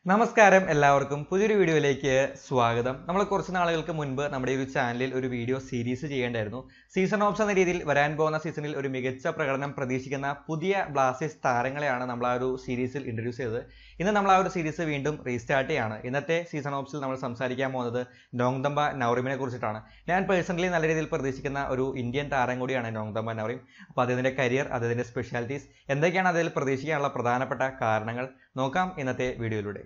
നമസ്കാരം എല്ലാവർക്കും പുതിയൊരു വീഡിയോയിലേക്ക് സ്വാഗതം നമ്മൾ കുറച്ച് നാളുകൾക്ക് മുൻപ് നമ്മുടെ ഈ ഒരു ചാനലിൽ ഒരു വീഡിയോ സീരീസ് ചെയ്യേണ്ടായിരുന്നു സീസൺ ഓപ്ഷൻ എന്ന രീതിയിൽ വരാൻ പോകുന്ന സീസണിൽ ഒരു മികച്ച പ്രകടനം പ്രതീക്ഷിക്കുന്ന പുതിയ ബ്ലാസ്റ്റേഴ്സ് താരങ്ങളെയാണ് നമ്മൾ ആ ഒരു സീരീസിൽ ഇൻട്രൊഡ്യൂസ് ചെയ്തത് ഇന്ന് നമ്മൾ ആ ഒരു സീരീസ് വീണ്ടും റീസ്റ്റാർട്ട് ചെയ്യാണ് ഇന്നത്തെ സീസൺ ഓപ്ഷനിൽ നമ്മൾ സംസാരിക്കാൻ പോകുന്നത് നോങ്തമ്പ നൗറിമിനെ കുറിച്ചിട്ടാണ് ഞാൻ പേഴ്സണലി നല്ല രീതിയിൽ പ്രതീക്ഷിക്കുന്ന ഒരു ഇന്ത്യൻ താരം കൂടിയാണ് നോങ്തമ്പ നൗറിം അപ്പോൾ അദ്ദേഹത്തിൻ്റെ കരിയർ അദ്ദേഹത്തിൻ്റെ സ്പെഷ്യാലിറ്റീസ് എന്തൊക്കെയാണ് അതിൽ പ്രതീക്ഷിക്കാനുള്ള പ്രധാനപ്പെട്ട കാരണങ്ങൾ നോക്കാം ഇന്നത്തെ വീഡിയോയിലൂടെ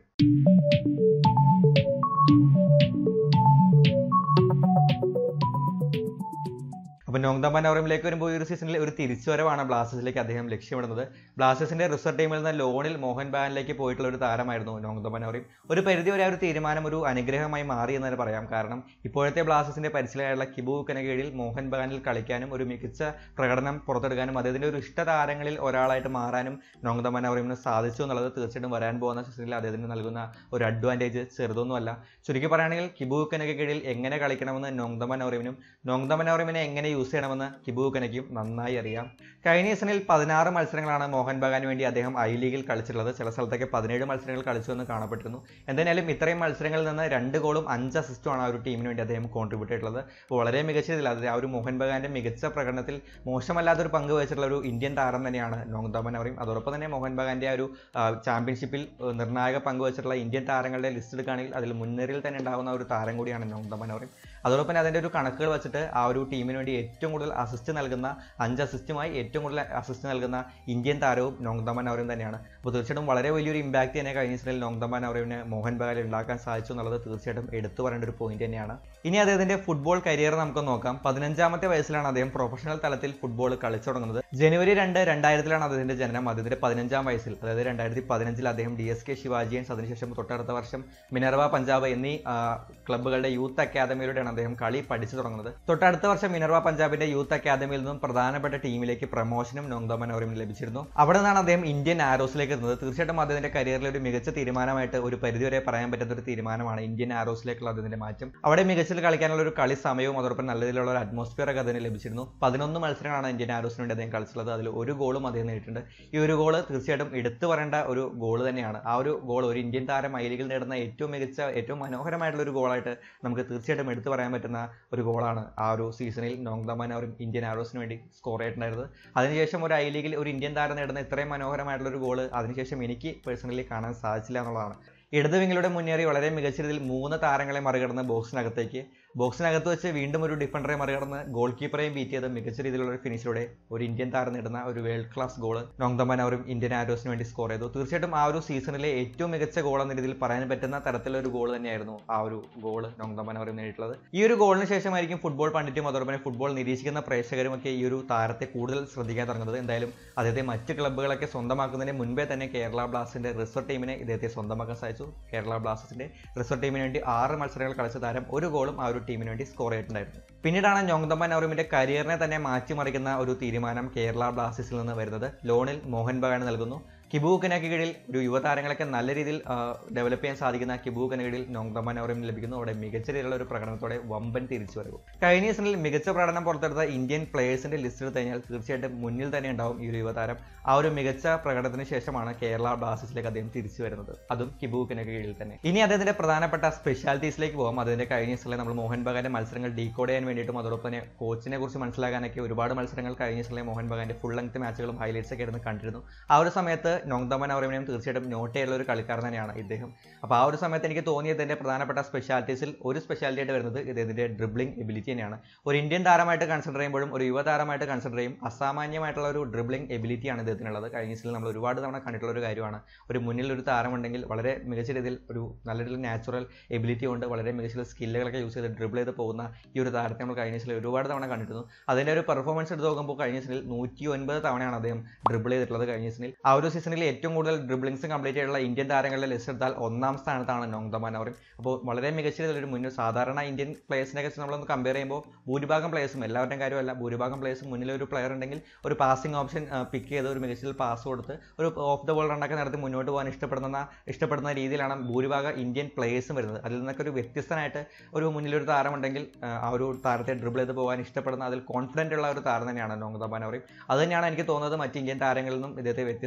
അപ്പോൾ നോങ്തമ്പ നവറിമിലേക്ക് വരുമ്പോൾ ഈ ഒരു സീസണിൽ ഒരു തിരിച്ചുവരവാണ് ബ്ലാസ്റ്റേഴ്സിലേക്ക് അദ്ദേഹം ലക്ഷ്യമിടുന്നത് ബ്ലാസ്റ്റേഴ്സിന്റെ റിസർവ് ടീമിൽ നിന്ന് ലോണിൽ മോഹൻ ബാഗനിലേക്ക് പോയിട്ടുള്ള ഒരു താരമായിരുന്നു നോങ്തമ്പ നവറിം ഒരു പരിധി വരെ ആ ഒരു തീരുമാനം ഒരു അനുഗ്രഹമായി മാറി എന്ന് തന്നെ പറയാം കാരണം ഇപ്പോഴത്തെ ബ്ലാസ്റ്റേഴ്സിന്റെ പരിശീലകരായുള്ള കിബു കീഴിൽ മോഹൻ ബഗാനിൽ കളിക്കാനും ഒരു മികച്ച പ്രകടനം പുറത്തെടുക്കാനും അദ്ദേഹത്തിന്റെ ഒരു ഇഷ്ട താരങ്ങളിൽ ഒരാളായിട്ട് മാറാനും നോങ്തമ്പ നവറിമിന് സാധിച്ചു എന്നുള്ളത് തീർച്ചയായിട്ടും വരാൻ പോകുന്ന സീസണിൽ അദ്ദേഹത്തിന് നൽകുന്ന ഒരു അഡ്വാൻറ്റേജ് ചെറുതൊന്നുമല്ല ചുരുക്കി പറയുകയാണെങ്കിൽ കിബു കീഴിൽ എങ്ങനെ കളിക്കണമെന്ന് നോങ്തമ്പ നവറിമിനും നോങ്തമ്പ നവറിമിനെ എങ്ങനെ യൂസ് ചെയ്യണമെന്ന് കിബു കനയ്ക്കും നന്നായി അറിയാം കഴിഞ്ഞ സീസണിൽ പതിനാറ് മത്സരങ്ങളാണ് മോഹൻ ബഗാന് വേണ്ടി അദ്ദേഹം ഐ ലീഗിൽ കളിച്ചിട്ടുള്ളത് ചില സ്ഥലത്തൊക്കെ പതിനേഴ് മത്സരങ്ങൾ കളിച്ചു എന്ന് കാണപ്പെട്ടിരുന്നു എന്തായാലും ഇത്രയും മത്സരങ്ങളിൽ നിന്ന് രണ്ട് ഗോളും അഞ്ച് അസിസ്റ്റുമാണ് ആ ഒരു ടീമിന് വേണ്ടി അദ്ദേഹം കോൺട്രിബ്യൂട്ട് ചെയ്തിട്ടുള്ളത് അപ്പോൾ വളരെ മികച്ച രീതിയിൽ അത് ആ ഒരു മോഹൻ ബഗാന്റെ മികച്ച പ്രകടനത്തിൽ മോശമല്ലാത്തൊരു പങ്ക് വഹിച്ചിട്ടുള്ള ഒരു ഇന്ത്യൻ താരം തന്നെയാണ് നോങ്താമൻ അവരെയും അതോടൊപ്പം തന്നെ മോഹൻ ബഗാന്റെ ആ ഒരു ചാമ്പ്യൻഷിപ്പിൽ നിർണായക പങ്ക് വഹിച്ചിട്ടുള്ള ഇന്ത്യൻ താരങ്ങളുടെ ലിസ്റ്റ് എടുക്കുകയാണെങ്കിൽ അതിൽ മുൻനിരയിൽ തന്നെ ഉണ്ടാകുന്ന ഒരു താരം കൂടിയാണ് നോങ്താമൻ അവരെയും അതോടൊപ്പം തന്നെ അതിൻ്റെ ഒരു കണക്കുകൾ വെച്ചിട്ട് ആ ഒരു ടീമിന് വേണ്ടി ഏറ്റവും കൂടുതൽ അസിസ്റ്റ് നൽകുന്ന അഞ്ച് അസിസ്റ്റുമായി ഏറ്റവും കൂടുതൽ അസിസ്റ്റ് നൽകുന്ന ഇന്ത്യൻ താരവും നോങ്തമൻ അവരും തന്നെയാണ് അപ്പോൾ തീർച്ചയായിട്ടും വളരെ വലിയൊരു ഇമ്പാക്റ്റ് തന്നെ കഴിഞ്ഞ സീസണിൽ നോങ്തമൻ അവരിന് മോഹൻ ബഗാൽ ഉണ്ടാക്കാൻ സാധിച്ചു എന്നുള്ളത് തീർച്ചയായിട്ടും എടുത്തു പറയേണ്ട ഒരു പോയിന്റ് തന്നെയാണ് ഇനി അദ്ദേഹത്തിന്റെ ഫുട്ബോൾ കരിയർ നമുക്ക് നോക്കാം പതിനഞ്ചാമത്തെ വയസ്സിലാണ് അദ്ദേഹം പ്രൊഫഷണൽ തലത്തിൽ ഫുട്ബോൾ കളിച്ചു തുടങ്ങുന്നത് ജനുവരി രണ്ട് രണ്ടായിരത്തിലാണ് അദ്ദേഹത്തിന്റെ ജനനം അദ്ദേഹത്തിന്റെ പതിനഞ്ചാം വയസ്സിൽ അതായത് രണ്ടായിരത്തി പതിനഞ്ചിൽ അദ്ദേഹം ഡി എസ് കെ ശിവാജിയൻസ് അതിനുശേഷം തൊട്ടടുത്ത വർഷം മിനർവ പഞ്ചാബ് എന്നീ ക്ലബ്ബുകളുടെ യൂത്ത് അക്കാദമിയിലൂടെയാണ് അദ്ദേഹം കളി പഠിച്ചു തുടങ്ങുന്നത് തൊട്ടടുത്ത വർഷം മിനർവ പഞ്ചാബിന്റെ യൂത്ത് അക്കാദമിയിൽ നിന്നും പ്രധാനപ്പെട്ട ടീമിലേക്ക് പ്രമോഷനും നോങ്ദോ മനോരമിന് ലഭിച്ചിരുന്നു അവിടെ നിന്നാണ് അദ്ദേഹം ഇന്ത്യൻ ആരോസിലേക്ക് എത്തുന്നത് തീർച്ചയായിട്ടും അദ്ദേഹത്തിന്റെ കരിയറിലെ ഒരു മികച്ച തീരുമാനമായിട്ട് ഒരു പരിധിവരെ പറയാൻ പറ്റുന്ന ഒരു തീരുമാനമാണ് ഇന്ത്യൻ ആരോസിലേക്കുള്ള അദ്ദേഹത്തിന്റെ മാറ്റം അവിടെ മികച്ചിൽ കളിക്കാനുള്ള ഒരു കളി സമയവും അതോടൊപ്പം നല്ല രീതിയിലുള്ള ഒരു അറ്റ്മോസ്ഫിയർ ഒക്കെ അതിന് ലഭിച്ചിരുന്നു പതിനൊന്ന് മത്സരങ്ങളാണ് ഇന്ത്യൻ ആരോസിന് വേണ്ടി അദ്ദേഹം കളിച്ചിട്ടുള്ളത് അതിൽ ഒരു ഗോളും അദ്ദേഹം നേടിയിട്ടുണ്ട് ഈ ഒരു ഗോള് തീർച്ചയായിട്ടും എടുത്തു പറയേണ്ട ഒരു ഗോൾ തന്നെയാണ് ആ ഒരു ഗോൾ ഒരു ഇന്ത്യൻ താരം ഐ ലീഗിൽ നേടുന്ന ഏറ്റവും മികച്ച ഏറ്റവും മനോഹരമായിട്ടുള്ള ഒരു ഗോളായിട്ട് നമുക്ക് തീർച്ചയായിട്ടും എടുത്തു പറയാൻ പറ്റുന്ന ഒരു ഗോളാണ് ആ ഒരു സീസണിൽ നോങ്ദമാൻ അവർ ഇന്ത്യൻ ആരോസിന് വേണ്ടി സ്കോർ ചെയ്തിട്ടുണ്ടായിരുന്നത് അതിനുശേഷം ഒരു ഐ ലീഗിൽ ഒരു ഇന്ത്യൻ താരം നേടുന്ന ഇത്രയും മനോഹരമായിട്ടുള്ള ഒരു ഗോൾ അതിനുശേഷം എനിക്ക് പേഴ്സണലി കാണാൻ സാധിച്ചില്ല എന്നുള്ളതാണ് ഇടത് വിങ്ങിലൂടെ മുന്നേറി വളരെ മികച്ച രീതിയിൽ മൂന്ന് താരങ്ങളെ മറികടന്ന് ബോക്സിനകത്തേക്ക് ബോക്സിനകത്ത് വെച്ച് വീണ്ടും ഒരു ഡിഫൻഡറെ മറികടന്ന് ഗോൾ കീപ്പറെയും ബീറ്റ് ചെയ്ത് മികച്ച രീതിയിലുള്ള ഒരു ഫിനിഷിലൂടെ ഒരു ഇന്ത്യൻ താരം നേടുന്ന ഒരു വേൾഡ് ക്ലാസ് ഗോൾ നോങ്തമാൻ അവരും ഇന്ത്യൻ ആരോസിന് വേണ്ടി സ്കോർ ചെയ്തു തീർച്ചയായിട്ടും ആ ഒരു സീസണിലെ ഏറ്റവും മികച്ച ഗോൾ എന്ന രീതിയിൽ പറയാൻ പറ്റുന്ന തരത്തിലുള്ള ഒരു ഗോൾ തന്നെയായിരുന്നു ആ ഒരു ഗോൾ നോങ്തമാൻ അവരും നേടിയിട്ടുള്ളത് ഈ ഒരു ഗോളിന് ശേഷമായിരിക്കും ഫുട്ബോൾ പണ്ഡിറ്റും അതോടൊപ്പം ഫുട്ബോൾ നിരീക്ഷിക്കുന്ന പ്രേക്ഷകരും ഒക്കെ ഈ ഒരു താരത്തെ കൂടുതൽ ശ്രദ്ധിക്കാൻ തുടങ്ങുന്നത് എന്തായാലും അദ്ദേഹത്തെ മറ്റ് ക്ലബ്ബുകളൊക്കെ സ്വന്തമാക്കുന്നതിന് മുൻപേ തന്നെ കേരള ബ്ലാസ്റ്റിന്റെ റിസർവ് ടീമിനെ ഇദ്ദേഹത്തെ സ്വന്തമാക്കാൻ സാധിച്ചു കേരള ബ്ലാസ്റ്റേഴ്സിന്റെ റിസർവ് ടീമിന് വേണ്ടി ആറ് മത്സരങ്ങൾ കളിച്ച താരം ഒരു ഗോളും ആ ഒരു ടീമിന് വേണ്ടി സ്കോർ ചെയ്തിട്ടുണ്ടായിരുന്നു പിന്നീടാണ് ഞോങ്തമ്പൻ നവറിമിന്റെ കരിയറിനെ തന്നെ മാറ്റിമറിക്കുന്ന ഒരു തീരുമാനം കേരള ബ്ലാസ്റ്റേഴ്സിൽ നിന്ന് വരുന്നത് ലോണിൽ മോഹൻ ബഗാൻ നൽകുന്നു കിബൂക്കനക്ക് കീഴിൽ ഒരു യുവതാരങ്ങളൊക്കെ നല്ല രീതിയിൽ ഡെവലപ്പ് ചെയ്യാൻ സാധിക്കുന്ന കിബൂക്കന് കീഴിൽ നോങ്തമ്മ നവറിം ലഭിക്കുന്നു അവിടെ മികച്ച രീതിയിലുള്ള ഒരു പ്രകടനത്തോടെ വമ്പൻ തിരിച്ചു വരവ് കഴിഞ്ഞ സീസണിൽ മികച്ച പ്രകടനം പുറത്തെടുത്ത ഇന്ത്യൻ പ്ലേയേഴ്സിന്റെ ലിസ്റ്റ് എടുത്ത് കഴിഞ്ഞാൽ തീർച്ചയായിട്ടും മുന്നിൽ തന്നെ ഉണ്ടാവും ഈ ഒരു യുവതാരം ആ ഒരു മികച്ച പ്രകടനത്തിന് ശേഷമാണ് കേരള ബ്ലാസ്റ്റേഴ്സിലേക്ക് അദ്ദേഹം തിരിച്ചു വരുന്നത് അതും കിബൂക്കിനൊക്കെ കീഴിൽ തന്നെ ഇനി അദ്ദേഹത്തിന്റെ പ്രധാനപ്പെട്ട സ്പെഷ്യാലിറ്റീസിലേക്ക് പോകാം അതിന്റെ കഴിഞ്ഞ സീസണിൽ നമ്മൾ മോഹൻ ബഗാന്റെ മത്സരങ്ങൾ ഡീകോഡ് ചെയ്യാൻ വേണ്ടിയിട്ടും അതോടൊപ്പം തന്നെ കോച്ചിനെ കുറിച്ച് മനസ്സിലാക്കാനൊക്കെ ഒരുപാട് മത്സരങ്ങൾ കഴിഞ്ഞ സീസണിലെ മോഹൻ ബഗാന്റെ ഫുൾ ലെങ്ത് മാച്ചുകളും ഹൈലൈറ്റ്സ് ഒക്കെ ആയിരുന്നു കണ്ടിരുന്നു ആ ഒരു സമയത്ത് നോങ്തമൻ അവരെയും തീർച്ചയായിട്ടും നോട്ട് ചെയ്യുന്ന ഒരു കളിക്കാരൻ തന്നെയാണ് ഇദ്ദേഹം അപ്പോൾ ആ ഒരു സമയത്ത് എനിക്ക് തോന്നിയത് എൻ്റെ പ്രധാനപ്പെട്ട സ്പെഷ്യാലിറ്റീസിൽ ഒരു സ്പെഷ്യാലിറ്റി ആയിട്ട് വരുന്നത് ഇദ്ദേഹത്തിൻ്റെ ഡ്രിബ്ലിംഗ് എബിലിറ്റി തന്നെയാണ് ഒരു ഇന്ത്യൻ താരമായിട്ട് കൺസിഡർ ചെയ്യുമ്പോഴും ഒരു യുവ താരമായിട്ട് കൺസിഡർ ചെയ്യും അസാമാന്യമായിട്ടുള്ള ഒരു ഡ്രിബ്ലിംഗ് എബിലിറ്റിയാണ് ഇദ്ദേഹത്തിനുള്ളത് കഴിഞ്ഞ സീസണിൽ നമ്മൾ ഒരുപാട് തവണ കണ്ടിട്ടുള്ള ഒരു കാര്യമാണ് ഒരു മുന്നിൽ ഒരു താരമുണ്ടെങ്കിൽ വളരെ മികച്ച രീതിയിൽ ഒരു നല്ല രീതിയിൽ നാച്ചുറൽ എബിലിറ്റി കൊണ്ട് വളരെ മികച്ച സ്കില്ലുകളൊക്കെ യൂസ് ചെയ്ത് ഡ്രിബിൾ ചെയ്ത് പോകുന്ന ഈ ഒരു താരത്തെ നമ്മൾ കഴിഞ്ഞ സീസണിൽ ഒരുപാട് തവണ കണ്ടിരുന്നു അതിൻ്റെ ഒരു പെർഫോമൻസ് എടുത്ത് നോക്കുമ്പോൾ കഴിഞ്ഞ സീസണിൽ നൂറ്റി ഒൻപത് തവണയാണ് അദ്ദേഹം ഡ്രിബിൾ ചെയ്തിട്ടുള്ളത് കഴിഞ്ഞ സീസണിൽ ആ ഒരു സീസണിൽ ഏറ്റവും കൂടുതൽ ഡ്രിബ്ലിംഗ്സ് കംപ്ലീറ്റ് ചെയ്തിട്ടുള്ള ഇന്ത്യൻ താരങ്ങളുടെ ലിസ്റ്റ് എടുത്താൽ ഒന്നാം സ്ഥാനത്താണ് നോങ്തമാൻ അവർ അപ്പോൾ വളരെ മികച്ച രീതിയിൽ ഒരു മുന്നിൽ സാധാരണ ഇന്ത്യൻ പ്ലേയേഴ്സിനെ വെച്ച് നമ്മളൊന്ന് കമ്പയർ ചെയ്യുമ്പോൾ ഭൂരിഭാഗം പ്ലേയേഴ്സും എല്ലാവരുടെയും കാര്യമല്ല ഭൂരിഭാഗം പ്ലേയേഴ്സും മുന്നിൽ ഒരു പ്ലെയർ ഉണ്ടെങ്കിൽ ഒരു പാസിംഗ് ഓപ്ഷൻ പിക്ക് ചെയ്ത് ഒരു മികച്ച പാസ് കൊടുത്ത് ഒരു ഓഫ് ദ ബോൾ റണ്ണൊക്കെ നടത്തി മുന്നോട്ട് പോകാൻ ഇഷ്ടപ്പെടുന്ന ഇഷ്ടപ്പെടുന്ന രീതിയിലാണ് ഭൂരിഭാഗം ഇന്ത്യൻ പ്ലേയേഴ്സും വരുന്നത് അതിൽ നിന്നൊക്കെ ഒരു വ്യത്യസ്തനായിട്ട് ഒരു മുന്നിലൊരു താരമുണ്ടെങ്കിൽ ആ ഒരു താരത്തെ ഡ്രിബിൾ ചെയ്ത് പോകാൻ ഇഷ്ടപ്പെടുന്ന അതിൽ കോൺഫിഡൻ്റ് ഉള്ള ഒരു താരം തന്നെയാണ് നോങ്തമാൻ അവർ അത് തന്നെയാണ് എനിക്ക് തോന്നുന്നത് മറ്റ് ഇന്ത്യൻ താരങ്ങളിൽ നിന്നും ഇദ്ദേഹത്തെ വ്യത്യസ്തമാക്കുന്ന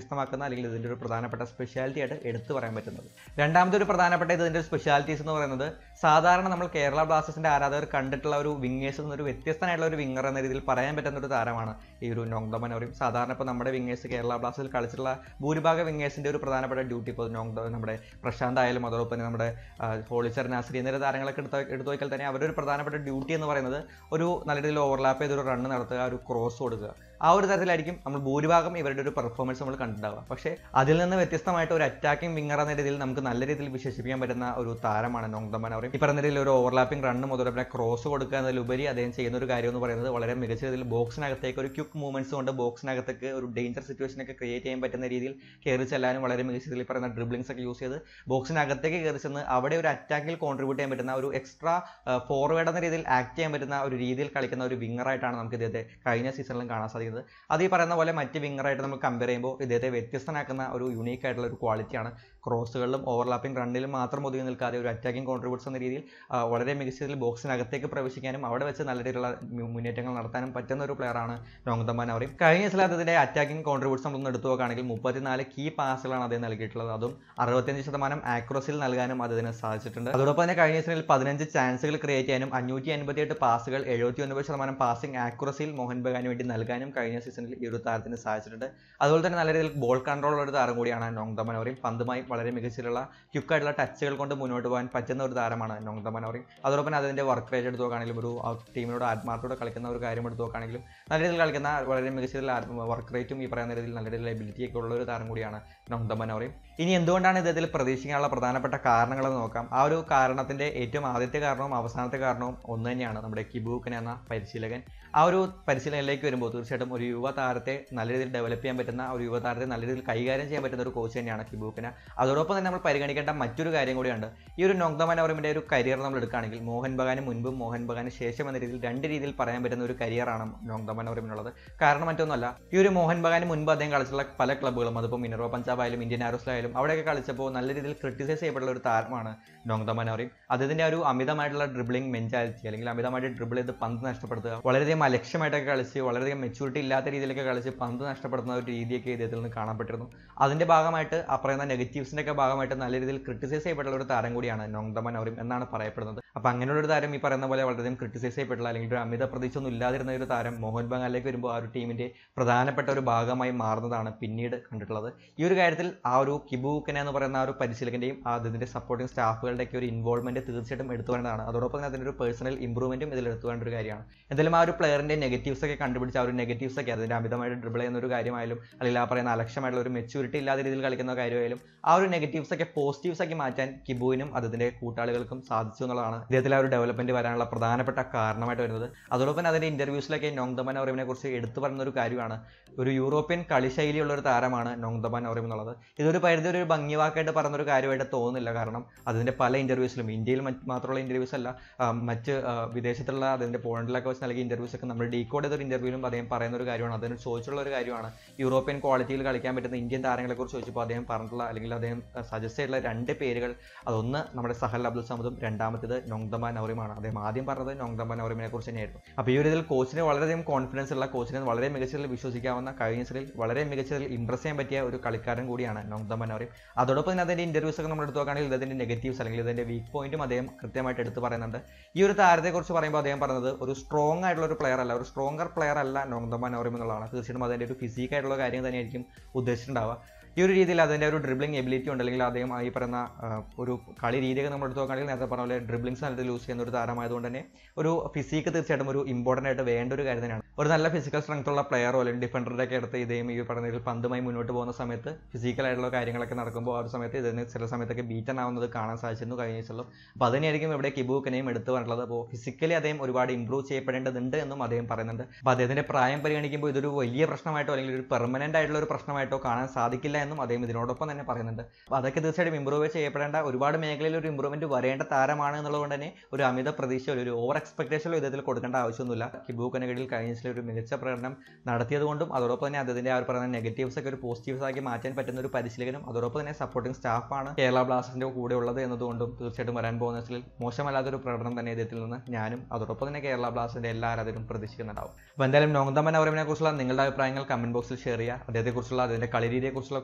അല്ലെങ്കിൽ ഇതിൻ്റെ ഒരു പ്രധാനപ്പെട്ട സ്പെഷ്യാലിറ്റി ആയിട്ട് എടുത്തു പറയാൻ പറ്റുന്നത് രണ്ടാമത്തെ ഒരു പ്രധാനപ്പെട്ട ഇതിൻ്റെ സ്പെഷ്യാലിറ്റീസ് എന്ന് പറയുന്നത് സാധാരണ നമ്മൾ കേരള ബ്ലാസ്റ്റേഴ്സിന്റെ ആരാധകർ കണ്ടിട്ടുള്ള ഒരു വിങ്ങേഴ്സ് എന്നൊരു വ്യത്യസ്തനായിട്ടുള്ള ഒരു വിങ്ങർ എന്ന രീതിയിൽ പറയാൻ പറ്റുന്ന ഒരു താരമാണ് ഈ ഒരു നോങ്ദ മനോറിയും സാധാരണ ഇപ്പോൾ നമ്മുടെ വിങ്ങേഴ്സ് കേരള ബ്ലാസ്റ്റേഴ്സിൽ കളിച്ചിട്ടുള്ള ഭൂരിഭാഗ വിങ്ങേഴ്സിന്റെ ഒരു പ്രധാനപ്പെട്ട ഡ്യൂട്ടി ഇപ്പോൾ നോങ്ദ നമ്മുടെ പ്രശാന്ത് ആയാലും അതോടൊപ്പം തന്നെ നമ്മുടെ ഹോളിച്ചർ നാസരി എന്നിവരുടെ താരങ്ങളൊക്കെ എടുത്ത് എടുത്തു നോക്കിയാൽ തന്നെ അവരുടെ ഒരു പ്രധാനപ്പെട്ട ഡ്യൂട്ടി എന്ന് പറയുന്നത് ഒരു നല്ല രീതിയിൽ ഓവർലാപ്പ് ചെയ്തൊരു റണ്ണ് നടത്തുക ഒരു ക്രോസ് കൊടുക്കുക ആ ഒരു തരത്തിലായിരിക്കും നമ്മൾ ഭൂരിഭാഗം ഇവരുടെ ഒരു പെർഫോമൻസ് നമ്മൾ കണ്ടിട്ടുണ്ടാവുക പക്ഷേ അതിൽ നിന്ന് വ്യത്യസ്തമായിട്ട് ഒരു അറ്റാക്കിംഗ് വിങ്ങർ എന്ന രീതിയിൽ നമുക്ക് നല്ല രീതിയിൽ വിശേഷിപ്പിക്കാൻ പറ്റുന്ന ഒരു താരമാണ് നോങ്ദമൻ അവർ ഈ പറഞ്ഞ രീതിയിൽ ഒരു ഓവർലാപ്പിംഗ് റണ്ണ് മുതൽ പിന്നെ ക്രോസ് കൊടുക്കുക എന്നതിലുപരി അദ്ദേഹം ചെയ്യുന്ന ഒരു കാര്യം എന്ന് പറയുന്നത് വളരെ മികച്ച രീതിയിൽ ബോക്സിനകത്തേക്ക് ഒരു ക്വിക്ക് മൂവ്മെന്റ്സ് കൊണ്ട് ബോക്സിനകത്തേക്ക് ഒരു ഡേഞ്ചർ സിറ്റുവേഷൻ ഒക്കെ ക്രിയേറ്റ് ചെയ്യാൻ പറ്റുന്ന രീതിയിൽ കയറി ചെല്ലാനും വളരെ മികച്ച രീതിയിൽ ഈ പറയുന്ന ഡ്രിബ്ലിങ്സ് ഒക്കെ യൂസ് ചെയ്ത് ബോക്സിനകത്തേക്ക് കയറി ചെന്ന് അവിടെ ഒരു അറ്റാക്കിൽ കോൺട്രിബ്യൂട്ട് ചെയ്യാൻ പറ്റുന്ന ഒരു എക്സ്ട്രാ ഫോർവേഡ് എന്ന രീതിയിൽ ആക്ട് ചെയ്യാൻ പറ്റുന്ന ഒരു രീതിയിൽ കളിക്കുന്ന ഒരു വിങ്ങറായിട്ടാണ് നമുക്ക് ഇദ്ദേഹത്തെ കഴിഞ്ഞ സീസണിലും കാണാൻ സാധിക്കുന്നത് അത് ഈ പറയുന്ന പോലെ മറ്റ് വിങ്ങറായിട്ട് നമ്മൾ കമ്പയർ ചെയ്യുമ്പോൾ ഇദ്ദേഹത്തെ വ്യത്യസ്തനാക്കുന്ന ഒരു യുണീക്ക് ആയിട്ടുള്ള ഒരു ക്വാളിറ്റിയാണ് ക്രോസുകളിലും ഓവർലാപ്പിംഗ് റണ്ണിലും മാത്രം ഒതുങ്ങി നിൽക്കാതെ ഒരു അറ്റാക്കിംഗ് കോൺട്രിബ്യൂട്ട്സ് എന്ന രീതിയിൽ ആ, വളരെ മികച്ച രീതിയിൽ ബോക്സിനകത്തേക്ക് പ്രവേശിക്കാനും അവിടെ വെച്ച് നല്ല രീതിയിലുള്ള മു- മുന്നേറ്റങ്ങൾ നടത്താനും പറ്റുന്ന ഒരു പ്ലെയറാണ് നോങ്തമ്മാൻ അവരെയും കഴിഞ്ഞ ചില അതിന്റെ അറ്റാക്കിംഗ് കോൺട്രിബ്യൂട്ട്സ് നമ്മളൊന്ന് എടുത്തു നോക്കുകയാണെങ്കിൽ മുപ്പത്തിനാല് കീ പാസുകളാണ് അദ്ദേഹം നൽകിയിട്ടുള്ളത് അതും അറുപത്തിയഞ്ച് ശതമാനം ആക്യുറസിയിൽ നൽകാനും അദ്ദേഹത്തിന് സാധിച്ചിട്ടുണ്ട് അതോടൊപ്പം തന്നെ കഴിഞ്ഞ സീസണിൽ പതിനഞ്ച് ചാൻസുകൾ ക്രിയേറ്റ് ചെയ്യാനും അഞ്ഞൂറ്റി അൻപത്തിയെട്ട് പാസുകൾ എഴുപത്തി ഒൻപത് ശതമാനം പാസിംഗ് ആക്യുറസിയിൽ മോഹൻ ബഗാന് വേണ്ടി നൽകാനും കഴിഞ്ഞ സീസണിൽ ഈ ഒരു താരത്തിന് സാധിച്ചിട്ടുണ്ട് അതുപോലെ തന്നെ നല്ല രീതിയിൽ ബോൾ കൺട്രോൾ ഉള്ള ഒരു താരം കൂടിയാണ് നോങ്ത മനോറിയും പന്തുമായി വളരെ മികച്ചിലുള്ള ക്യുക്കായിട്ടുള്ള ടച്ചുകൾ കൊണ്ട് മുന്നോട്ട് പോകാൻ പറ്റുന്ന ഒരു താരമാണ് നോങ്ത മനോറിയും അതോടൊപ്പം തന്നെ അതിന്റെ വർക്ക് റേറ്റ് എടുത്ത് നോക്കുകയാണെങ്കിലും ഒരു ആ ടീമിനോട് ആത്മാർത്ഥത്തോടെ കളിക്കുന്ന ഒരു കാര്യം എടുത്ത് നോക്കുകയാണെങ്കിലും നല്ല രീതിയിൽ കളിക്കുന്ന വളരെ മികച്ച വർക്ക് റേറ്റും ഈ പറയുന്ന രീതിയിൽ നല്ല രീതിയിൽ എബിലിറ്റി ഒക്കെ ഉള്ള ഒരു താരം കൂടിയാണ് നോങ്ത മനോറിയും ഇനി എന്തുകൊണ്ടാണ് ഇദ്ദേഹത്തിൽ പ്രതീക്ഷിക്കാനുള്ള പ്രധാനപ്പെട്ട കാരണങ്ങളെന്ന് നോക്കാം ആ ഒരു കാരണത്തിന്റെ ഏറ്റവും ആദ്യത്തെ കാരണവും അവസാനത്തെ കാരണവും ഒന്ന് തന്നെയാണ് നമ്മുടെ കിബൂക്കൻ എന്ന പരിശീലകൻ ആ ഒരു പരിശീലനയിലേക്ക് വരുമ്പോൾ തീർച്ചയായിട്ടും ഒരു യുവ താരത്തെ നല്ല രീതിയിൽ ഡെവലപ്പ് ചെയ്യാൻ പറ്റുന്ന ഒരു യുവ താരത്തെ നല്ല രീതിയിൽ കൈകാര്യം ചെയ്യാൻ പറ്റുന്ന ഒരു കോച്ച് തന്നെയാണ് കിബൂക്കന അതോടൊപ്പം തന്നെ നമ്മൾ പരിഗണിക്കേണ്ട മറ്റൊരു കാര്യം കൂടിയുണ്ട് ഈ ഒരു നോങ്ദമാൻ അവറിന്റെ ഒരു കരിയർ നമ്മൾ എടുക്കുകയാണെങ്കിൽ മോഹൻ ബഗാന് മുൻപും മോഹൻ ബഗാന് ശേഷം എന്ന രീതിയിൽ രണ്ട് രീതിയിൽ പറയാൻ പറ്റുന്ന ഒരു കരിയറാണ് നോങ്ദമാൻ അവറിനുള്ളത് കാരണം മറ്റൊന്നുമല്ല ഈ ഒരു മോഹൻ ബഗാന് മുൻപ് അദ്ദേഹം കളിച്ചിട്ടുള്ള പല ക്ലബ്ബുകളും അതിപ്പോൾ മിനർവ പഞ്ചാബ് ആയാലും ഇന്ത്യൻ ആരോസിലായാലും അവിടെയൊക്കെ കളിച്ചപ്പോൾ നല്ല രീതിയിൽ ക്രിട്ടിസൈസ് ചെയ്യപ്പെടുന്ന ഒരു താരമാണ് നോങ്ദമാൻ അവറിയും അദ്ദേഹത്തിന്റെ ആ ഒരു അമിതമായിട്ടുള്ള ഡ്രിബ്ലിംഗ് മെന്റാലിറ്റി അല്ലെങ്കിൽ അമിതമായിട്ട് ഡ്രിബിൾ ചെയ്ത് പന്ത് നഷ്ടപ്പെടുത്തുക വളരെയധികം അലക്ഷ്യമായിട്ടൊക്കെ കളിച്ച് വളരെയധികം മെച്ചൂരിറ്റി ഇല്ലാത്ത രീതിയിലൊക്കെ കളിച്ച് പന്ത് നഷ്ടപ്പെടുന്ന ഒരു രീതിയൊക്കെ ഇദ്ദേഹത്തിൽ നിന്ന് കാണപ്പെട്ടിരുന്നു അതിന്റെ ഭാഗമായിട്ട് ആ പറയുന്ന നെഗറ്റീവ്സിന്റെ ഒക്കെ ഭാഗമായിട്ട് നല്ല രീതിയിൽ ക്രിട്ടിസൈസ് ചെയ്യപ്പെട്ടുള്ള ഒരു താരം കൂടിയാണ് നോങ്ദമൻ അവരും എന്നാണ് പറയപ്പെടുന്നത് അപ്പൊ അങ്ങനെയുള്ള ഒരു താരം ഈ പറയുന്ന പോലെ വളരെയധികം ക്രിട്ടിസൈസ് ചെയ്യപ്പെട്ടുള്ള അല്ലെങ്കിൽ ഒരു അമിത പ്രതീക്ഷ ഒന്നും ഇല്ലാതിരുന്ന ഒരു താരം മോഹൻ ബഗാനിലേക്ക് വരുമ്പോൾ ആ ഒരു ടീമിന്റെ പ്രധാനപ്പെട്ട ഒരു ഭാഗമായി മാറുന്നതാണ് പിന്നീട് കണ്ടിട്ടുള്ളത് ഈ ഒരു കാര്യത്തിൽ ആ ഒരു കിബൂക്കന എന്ന് പറയുന്ന ആ ഒരു പരിശീലകന്റെയും ആ അതിന്റെ സപ്പോർട്ടിംഗ് സ്റ്റാഫുകളുടെ ഒക്കെ ഒരു ഇൻവോൾവ്മെന്റ് തീർച്ചയായിട്ടും എടുത്തു വേണ്ടതാണ് അതോടൊപ്പം തന്നെ അതിന്റെ ഒരു പേഴ്സണൽ ഇംപ്രൂവ്മെന്റും ഇതിൽ എടുത്തു വേണ്ട ഒരു കാര്യമാണ് എന്തായാലും ആ ഒരു പ്ലെയറിന്റെ നെഗറ്റീവ്സ് ഒക്കെ കണ്ടുപിടിച്ച് ആ ഒരു നെഗറ്റീവ്സ് ഒക്കെ അതിന്റെ അമിതമായിട്ട് ഡ്രിബിൾ ചെയ്യുന്ന ഒരു കാര്യമായാലും അല്ലെങ്കിൽ ആ പറയുന്ന അലക്ഷ്യമായിട്ടുള്ള ഒരു മെച്ചൂരിറ്റി ഇല്ലാത്ത രീതിയിൽ കളിക്കുന്ന കാര്യമായാലും ആ ഒരു നെഗറ്റീവ്സ് ഒക്കെ പോസിറ്റീവ്സ് ആക്കി മാറ്റാൻ കിബുവിനും അതിന്റെ കൂട്ടാളികൾക്കും സാധിച്ചു എന്നുള്ളതാണ് ഇദ്ദേഹത്തിൽ ആ ഒരു ഡെവലപ്മെന്റ് വരാനുള്ള പ്രധാനപ്പെട്ട കാരണമായിട്ട് വരുന്നത് അതോടൊപ്പം തന്നെ അതിന്റെ ഇന്റർവ്യൂസിലൊക്കെ നോങ്ദമൻ ഓറിമിനെ കുറിച്ച് എടുത്തു പറയുന്ന ഒരു കാര്യമാണ് ഒരു യൂറോപ്യൻ കളിശൈലിയുള്ള ഒരു താരമാണ് നോങ്ദമൻ ഓറിം എന്നുള്ളത് ഇതൊരു പരിധി ഒരു ഭംഗിവാക്കായിട്ട് പറയുന്ന ഒരു കാര്യമായിട്ട് തോന്നുന്നില്ല കാരണം അതിന്റെ പല ഇന്റർവ്യൂസിലും ഇന്ത്യയിൽ മറ്റ് മാത്രമുള്ള ഇന്റർവ്യൂസ് അല്ല ആ, മറ്റ് ആ, വിദേശത്തുള്ള അതിന്റെ പോയിന്റിലൊക്കെ വെച്ച് നൽകിയ ഇന്റർവ്യൂസ് ഒക്കെ നമ്മൾ ഡീകോഡ് ചെയ്തൊരു ഇന്റർവ്യൂവിലും അദ്ദേഹം പറയുന്ന ഒരു കാര്യമാണ് അതിന് ചോദിച്ചുള്ള ഒരു കാര്യമാണ് യൂറോപ്യൻ ക്വാളിറ്റിയിൽ കളിക്കാൻ പറ്റുന്ന ഇന്ത്യൻ താരങ്ങളെ കുറിച്ച് ചോദിച്ചപ്പോൾ അദ്ദേഹം പറഞ്ഞിട്ടുള്ള അല്ലെങ്കിൽ അദ്ദേഹം സജസ്റ്റ് ചെയ്തിട്ടുള്ള രണ്ട് പേരുകൾ അതൊന്ന് നമ്മുടെ സഹൽ അബ്ദുൽ സമദും രണ്ടാമത്തേത് നോങ്ദമാൻ നൗറിയുമാണ് അദ്ദേഹം ആദ്യം പറഞ്ഞത് നോങ്ദമാൻ നൗറിമിനെ കുറിച്ച് തന്നെയായിരുന്നു അപ്പോൾ ഈ ഒരു ഇതിൽ കോച്ചിന് വളരെയധികം കോൺഫിഡൻസ് ഉള്ള കോച്ചിനെ വളരെ മികച്ചതിൽ വിശ്വസിക്കാവുന്ന കഴിഞ്ഞ സീസണിൽ വളരെ മികച്ചതിൽ ഇംപ്രസ് ചെയ്യാൻ പറ്റിയ ഒരു കളിക്കാരൻ കൂടിയാണ് നോങ്ദമാൻ നൗറിം അതോടൊപ്പം തന്നെ അതിന്റെ ഇന്റർവ്യൂസ് ഒക്കെ നമ്മൾ എടുത്തു നോക്കുകയാണെങ്കിൽ ഇതിന്റെ നെഗറ്റീവ്സ് അല്ലെങ്കിൽ ഇതിന്റെ വീക്ക് പോയിന്റും അദ്ദേഹം കൃത്യമായിട്ട് എടുത്ത് പറയുന്നുണ്ട് ഈ ഒരു താരത്തെ കുറിച്ച് പറയുമ്പോൾ അദ്ദേഹം പറഞ്ഞത് ഒരു സ്ട്രോങ് ആയിട്ടുള്ള ഒരു പ്ലെയർ അല്ല ഒരു സ്ട്രോങ്ങർ പ്ലെയർ അല്ല നോങ്ദമാൻ നൗറിം എന്നുള്ളതാണ് തീർച്ചയായിട്ടും അതിന്റെ ഒരു ഫിസിക് ആയിട്ടുള്ള കാര്യം തന്നെയായിരിക്കും ഉദ്ദേശിച്ചിട്ടുണ്ടാവുക ഈ ഒരു രീതിയിൽ അതിൻ്റെ ഒരു ഡ്രിബ്ലിംഗ് എബിലിറ്റി ഉണ്ട് അല്ലെങ്കിൽ അദ്ദേഹം ഈ പറയുന്ന ആ, ഒരു കളി രീതിയൊക്കെ നമ്മൾ എടുത്ത് നോക്കുകയാണെങ്കിൽ നേരത്തെ പറഞ്ഞ പോലെ ഡ്രിബ്ലിംഗ്സ് നല്ല യൂസ് ചെയ്യുന്ന ഒരു താരമായതുകൊണ്ട് തന്നെ ഒരു ഫിസിക്ക് തീർച്ചയായിട്ടും ഒരു ഇമ്പോർട്ടൻ്റ് ആയിട്ട് വേണ്ട ഒരു കാര്യം തന്നെയാണ് ഒരു നല്ല ഫിസിക്കൽ സ്ട്രെങ്ത് ഉള്ള പ്ലെയറോ അല്ലെങ്കിൽ ഡിഫൻഡറുടെ ഒക്കെ അടുത്ത് ഇദ്ദേഹം ഈ പറഞ്ഞ രീതിയിൽ പന്തുമായി മുന്നോട്ട് പോകുന്ന സമയത്ത് ഫിസിക്കൽ ആയിട്ടുള്ള കാര്യങ്ങളൊക്കെ നടക്കുമ്പോൾ ആ ഒരു സമയത്ത് ഇതിന് ചില സമയത്തൊക്കെ ബീറ്റൺ ആവുന്നത് കാണാൻ സാധിച്ചിരുന്നു കഴിഞ്ഞ ദിവസം അപ്പോൾ അതിനായിരിക്കും ഇവിടെ കിബൂക്കനെയും എടുത്തു പറഞ്ഞിട്ടുള്ളത് അപ്പോൾ ഫിസിക്കലി അദ്ദേഹം ഒരുപാട് ഇമ്പ്രൂവ് ചെയ്യപ്പെടേണ്ടതുണ്ട് എന്നും അദ്ദേഹം പറയുന്നുണ്ട് അപ്പോൾ അദ്ദേഹത്തിന്റെ പ്രായം പരിഗണിക്കുമ്പോൾ ഇതൊരു വലിയ പ്രശ്നമായിട്ടോ അല്ലെങ്കിൽ ഒരു പെർമനന്റ് ആയിട്ടുള്ള ഒരു പ്രശ്നമായിട്ടോ കാണാൻ സാധിക്കില്ല എന്നും അദ്ദേഹം ഇതിനോടൊപ്പം തന്നെ പറയുന്നുണ്ട് അപ്പോൾ അതൊക്കെ തീർച്ചയായിട്ടും ഇമ്പ്രൂവ് ചെയ്യപ്പെടേണ്ട ഒരുപാട് മേഖലയിൽ ഒരു ഇമ്പ്രൂവ്മെന്റ് വരേണ്ട താരമാണ് എന്നുള്ളതുകൊണ്ട് തന്നെ ഒരു അമിത പ്രതീക്ഷയോ ഒരു ഓവർ എക്സ്പെക്ടേഷനോ ഇതിൽ കൊടുക്കേണ്ട ആവശ്യമൊന്നുമില്ല കിബൂക്കനകളിൽ കഴിഞ്ഞ ദിവസം ഒരു മികച്ച പ്രകടനം നടത്തിയതുകൊണ്ടും അതോടൊപ്പം തന്നെ അദ്ദേഹത്തിന്റെ ആ ഒരു പറയുന്ന നെഗറ്റീവ്സ് ഒക്കെ ഒരു പോസിറ്റീവ്സ് ആക്കി മാറ്റാൻ പറ്റുന്ന ഒരു പരിശീലകനും അതോടൊപ്പം തന്നെ സപ്പോർട്ടിംഗ് സ്റ്റാഫാണ് കേരള ബ്ലാസ്റ്റേഴ്സിന്റെ കൂടെ ഉള്ളത് എന്നതുകൊണ്ടും തീർച്ചയായിട്ടും വരാൻ പോകുന്ന ദിവസത്തിൽ മോശമല്ലാത്തൊരു പ്രകടനം തന്നെ ഇദ്ദേഹത്തിൽ നിന്ന് ഞാനും അതോടൊപ്പം തന്നെ കേരള ബ്ലാസ്റ്റേഴ്സിന്റെ എല്ലാ ആരാധകരും പ്രതീക്ഷിക്കുന്നുണ്ടാവും അപ്പോൾ എന്തായാലും നോങ്തമൻ അവരവിനെ കുറിച്ചുള്ള നിങ്ങളുടെ അഭിപ്രായങ്ങൾ കമന്റ് ബോക്സിൽ ഷെയർ ചെയ്യുക അദ്ദേഹത്തെക്കുറിച്ചുള്ള അതിന്റെ കളിരീതിയെക്കുറിച്ചുള്ള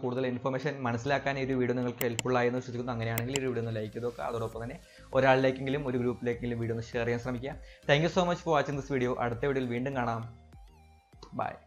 കൂടുതൽ ഇൻഫർമേഷൻ മനസ്സിലാക്കാൻ ഈ ഒരു വീഡിയോ നിങ്ങൾക്ക് ഹെൽപ്ഫുൾ ആയെന്ന് വിശ്വസിക്കുന്നു അങ്ങനെയാണെങ്കിൽ ഈ വീഡിയോ ഒന്ന് ലൈക്ക് ചെയ്ത് നോക്കുക അതോടൊപ്പം തന്നെ ഒരാളിലേക്കെങ്കിലും ഒരു ഗ്രൂപ്പിലേക്കെങ്കിലും വീഡിയോ ഒന്ന് ഷെയർ ചെയ്യാൻ ശ്രമിക്കുക thank you so much for watching this video അടുത്ത വീഡിയോയിൽ വീണ്ടും കാണാം ബൈ